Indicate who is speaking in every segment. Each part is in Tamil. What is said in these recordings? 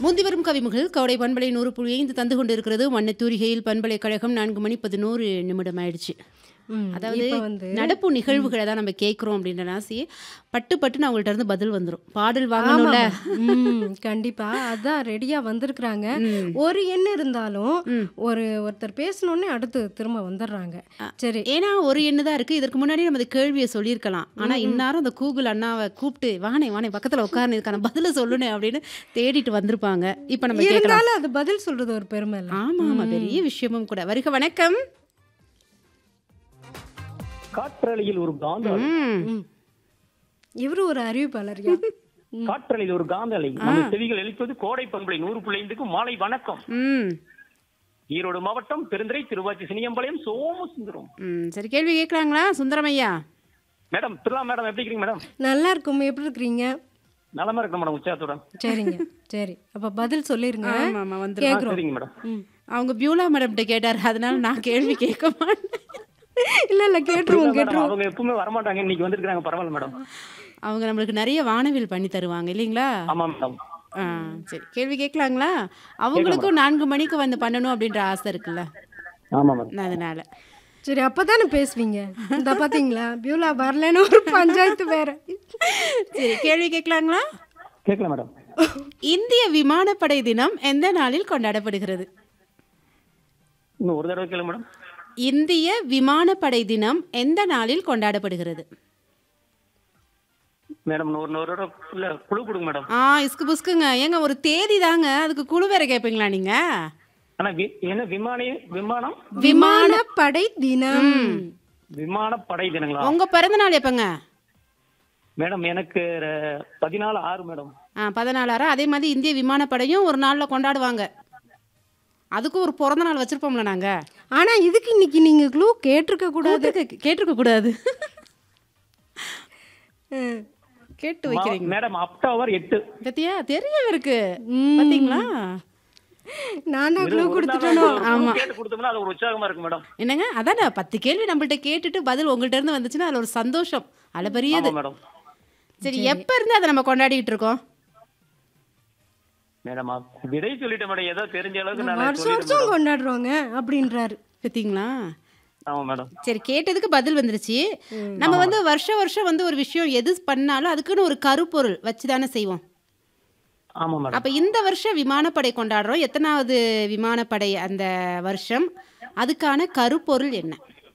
Speaker 1: முந்திவரும் கவிமுகள் கவடை பண்பலை நூறு புள்ளி ஐந்து தந்து கொண்டிருக்கிறது வண்ணத்தூரிகையில் பண்பலைக்கழகம் நான்கு மணி பதினோரு நிமிடம் ஆயிடுச்சு
Speaker 2: ம்,
Speaker 1: அதாவது
Speaker 2: இப்ப வந்து
Speaker 1: நடப்பு நிகழ்வுகளை தான் நம்ம கேட்குறோம் அப்படின்ற நாசி பட்டு பட்டுன்னு அவங்கள்ட்ட இருந்து பதில் வந்துடும் பாடல் வாங்கணும்ல
Speaker 2: ம், கண்டிப்பா அதான் ரெடியா வந்திருக்கிறாங்க ஒரு எண் இருந்தாலும் ஒரு ஒருத்தர் பேசணுன்னே அடுத்து திரும்ப வந்துடுறாங்க சரி
Speaker 1: ஏன்னா ஒரு எண்ணு தான் இருக்கு இதற்கு முன்னாடி நம்ம இந்த கேள்வியை சொல்லியிருக்கலாம் ஆனா இன்னாரும் அந்த கூகுள் அண்ணாவை கூப்பிட்டு வானே வானே பக்கத்துல உட்கார்ந்து இதுக்கான பதில சொல்லுனே அப்படின்னு தேடிட்டு வந்திருப்பாங்க இப்ப நம்ம கேட்கலாம்
Speaker 2: இருந்தாலும் அது பதில் சொல்றது ஒரு பெருமை இல்ல
Speaker 1: ஆமா ஆமா பெரிய விஷயமும் கூட வருக வணக்கம்
Speaker 3: காற்றலையில் ஒரு காந்த அலை
Speaker 1: ம்
Speaker 2: இவரு ஒரு அறிவிப்பாளர்யா
Speaker 3: காற்றலையில் ஒரு காந்த அலை நம்ம செவிகள் எழுப்பது கோடை பண்பலை நூறு பிள்ளைந்துக்கு மாலை வணக்கம்
Speaker 1: ம்
Speaker 3: ஈரோடு மாவட்டம் பெருந்துறை திருவாச்சி சினியம்பாளையம் சோமசுந்தரம்
Speaker 1: ம் சரி கேள்வி கேட்கலாங்களா சுந்தரமையா
Speaker 3: மேடம் திருலா மேடம் எப்படி இருக்கீங்க மேடம்
Speaker 2: நல்லா இருக்கும் எப்படி இருக்கிறீங்க
Speaker 3: நலமா இருக்கணும் மேடம் உற்சாகத்துடன்
Speaker 2: சரிங்க சரி அப்ப பதில் சொல்லிருங்க
Speaker 1: ஆமா ஆமா வந்து
Speaker 3: ஆ,
Speaker 2: கேக்குறோம்
Speaker 3: சரிங்க மேடம்
Speaker 2: ம்.
Speaker 1: அவங்க பியூலா மேடம்கிட்ட கேட்டாரு அதனால நான் கேள்வி கேட்க மாட்டேன்
Speaker 2: இல்ல இல்ல கேட்டுருவோம்
Speaker 3: மேடம்,
Speaker 2: கேட்டுருவோம்
Speaker 3: அவங்க எப்பவுமே வரமாட்டாங்க இன்னைக்கு வந்திருக்காங்க பரவாயில்ல மேடம்
Speaker 1: அவங்க நம்மளுக்கு நிறைய வானவில் பண்ணி தருவாங்க இல்லைங்களா
Speaker 3: ஆமா மேடம்
Speaker 1: ஆ சரி கேள்வி கேட்கலாங்களா அவங்களுக்கும் நான்கு மணிக்கு வந்து பண்ணணும் அப்படின்ற ஆசை இருக்குல்ல
Speaker 3: ஆமா மேடம்
Speaker 1: அதனால
Speaker 2: சரி அப்பதானே பேசுவீங்க இந்த பாத்தீங்களா பியூலா வரலன்னு ஒரு பஞ்சாயத்து வேற
Speaker 1: சரி கேள்வி கேட்கலாங்களா
Speaker 3: கேட்கல மேடம்
Speaker 1: இந்திய விமானப்படை தினம் எந்த நாளில் கொண்டாடப்படுகிறது
Speaker 3: இன்னும் ஒரு தடவை கேளு மேடம்
Speaker 1: இந்திய விமானப்படை தினம் எந்த நாளில் கொண்டாடப்படுகிறது
Speaker 3: மேடம் இன்னும் ஒரு ஒரு தடவை இல்ல குழு கொடுங்க மேடம்
Speaker 1: ஆ இஸ்கு புஸ்குங்க ஏங்க ஒரு தேதி தாங்க அதுக்கு குழு வேற கேட்பீங்களா நீங்க
Speaker 3: ஆனா வி- என்ன விமானி விமானம்
Speaker 2: விமானப்படை தினம்
Speaker 3: விமான படை தினங்களா
Speaker 1: உங்க பிறந்த நாள் எப்பங்க
Speaker 3: மேடம் எனக்கு அஹ், பதினாலு ஆறு மேடம்
Speaker 1: ஆ பதினாலாரா அதே மாதிரி இந்திய விமானப்படையும் ஒரு நாளில் கொண்டாடுவாங்க அதுக்கும் ஒரு பிறந்த நாள் வச்சிருப்போம்ல நாங்க
Speaker 2: ஆனா இதுக்கு இன்னைக்கு நீங்க க்ளூ கேட்டிருக்க கூடாது
Speaker 1: கேட்டிருக்க- கேட்டிருக்க கூடாது கேட்டு வைக்கிறீங்க
Speaker 3: மேடம் அக்டோபர் எட்டு
Speaker 1: பத்தியா தெரிய இருக்கு பாத்தீங்களா
Speaker 2: நான் தான் க்ளூ
Speaker 3: ஒரு
Speaker 2: கொடுத்துட்டேனோ
Speaker 3: நாள் ஒரு கேட்டு கொடுத்தோம்னா அது ஒரு உற்சாகமா இருக்கு மேடம்
Speaker 1: என்னங்க அதானே பத்து கேள்வி நம்மள்ட்ட கேட்டுட்டு பதில் உங்கள்ட்ட இருந்து வந்துச்சுன்னா அதுல ஒரு சந்தோஷம் அதுல பெரியது
Speaker 3: ஆமா மேடம்
Speaker 1: சரி எப்ப இருந்து அதை நம்ம கொண்டாடிட்டு இருக்கோம்
Speaker 3: மேடம் விடை சொல்லிட்டேன் மேடம் ஏதோ தெரிஞ்ச அளவுக்கு நான்
Speaker 2: வருஷம்
Speaker 3: சொல்லிட்டேன்
Speaker 2: வருஷம் கொண்டாடுறோங்க அப்படின்றாரு
Speaker 1: பார்த்தீங்களா
Speaker 3: ஆமா மேடம்
Speaker 1: சரி கேட்டதுக்கு பதில் வந்துருச்சு நம்ம வந்து வருஷம் வருஷம் வந்து ஒரு விஷயம் எது பண்ணாலும் அதுக்குன்னு ஒரு கருப்பொருள் வச்சு தானே செய்வோம்
Speaker 3: ஆமா மேடம்
Speaker 1: அப்ப இந்த வருஷம் விமானப்படை கொண்டாடுறோம் எத்தனாவது விமானப்படை அந்த வருஷம் அதுக்கான கருப்பொருள் என்ன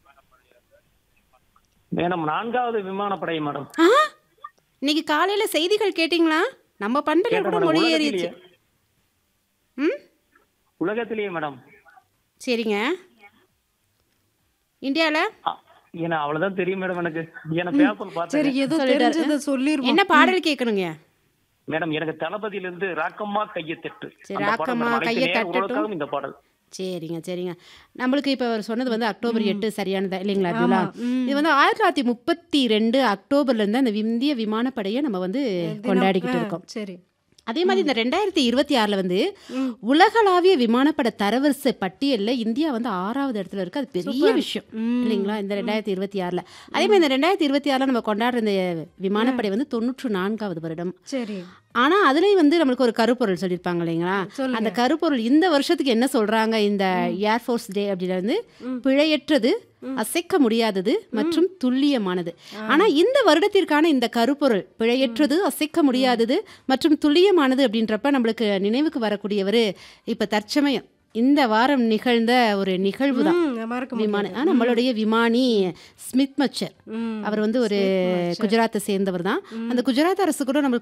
Speaker 3: மேடம் நான்காவது விமானப்படை மேடம்
Speaker 1: ஆ இன்னைக்கு காலையில செய்திகள் கேட்டிங்களா நம்ம பண்பலை
Speaker 3: கேட்டேன்
Speaker 1: கூட
Speaker 3: மேடம்
Speaker 1: மொழியேறிச்சு
Speaker 3: உலகத்திலேயே
Speaker 1: ம்
Speaker 3: உலகத்திலேயே மேடம்
Speaker 1: சரிங்க இந்தியால
Speaker 3: ஆ, ஏன்னா அவ்வளவுதான் தெரியும் மேடம் எனக்கு ஏன்னா பேப்பர்
Speaker 2: சரி
Speaker 3: பார்த்தேன்
Speaker 2: ஏதோ தெரிஞ்சதை சொல்லிருவோம்
Speaker 1: என்ன பாடல் கேட்கணுங்க
Speaker 3: மேடம் எனக்கு தளபதியில இருந்து ராக்கம்மா கையை தட்டு
Speaker 1: சரி,
Speaker 3: அந்த பாடல்
Speaker 1: ராக்கம்மா
Speaker 3: மேடம். அனைத்து
Speaker 1: கையை
Speaker 3: நேயர்
Speaker 1: தட்டட்டும்.
Speaker 3: உங்களுக்காகவும் இந்த பாடல்
Speaker 1: சரிங்க சரிங்க நம்மளுக்கு இப்போ அவர் சொன்னது வந்து அக்டோபர் எட்டு சரியானதா இல்லைங்களா அப்துல்லா இது வந்து ஆயிரத்தி தொள்ளாயிரத்தி முப்பத்தி ரெண்டு அக்டோபர்ல இருந்து அந்த இந்திய விமானப்படையை நம்ம வந்து கொண்டாடிக்கிட்டு இருக்கோம்
Speaker 2: சரி
Speaker 1: அதே மாதிரி இந்த ரெண்டாயிரத்தி இருபத்தி ஆறுல வந்து உலகளாவிய விமானப்பட தரவரிசை பட்டியல்ல இந்தியா வந்து ஆறாவது இடத்துல இருக்கு அது பெரிய விஷயம் இல்லைங்களா இந்த ரெண்டாயிரத்தி இருபத்தி ஆறுல அதே மாதிரி இந்த ரெண்டாயிரத்தி இருபத்தி ஆறுல நம்ம கொண்டாடுற இந்த விமானப்படை வந்து தொண்ணூற்று நான்காவது வருடம்
Speaker 2: சரி
Speaker 1: ஆனா அதுலயும் வந்து நம்மளுக்கு ஒரு கருப்பொருள் சொல்லியிருப்பாங்க இல்லைங்களா
Speaker 2: சொல்லுங்க.
Speaker 1: அந்த கருப்பொருள் இந்த வருஷத்துக்கு என்ன சொல்றாங்க இந்த ஏர்ஃபோர்ஸ் டே அப்படின்னா வந்து பிழையற்றது அசைக்க முடியாதது மற்றும் துல்லியமானது ஆனா இந்த வருடத்திற்கான இந்த கருப்பொருள் பிழையற்றது அசைக்க முடியாதது மற்றும் துல்லியமானது அப்படின்றப்ப நம்மளுக்கு நினைவுக்கு வரக்கூடியவர் இப்ப தற்சமயம் இந்த வாரம் நிகழ்ந்த ஒரு நிகழ்வு தான்
Speaker 2: ம், மறக்க
Speaker 1: விமான
Speaker 2: முடியாது
Speaker 1: ஆ, நம்மளுடைய விமானி ஸ்மித் மச்சர்
Speaker 2: ம்.
Speaker 1: அவர் வந்து ஒரு குஜராத்தை சேர்ந்தவர் தான் அந்த குஜராத் அரசு கூட நம்மளுக்கு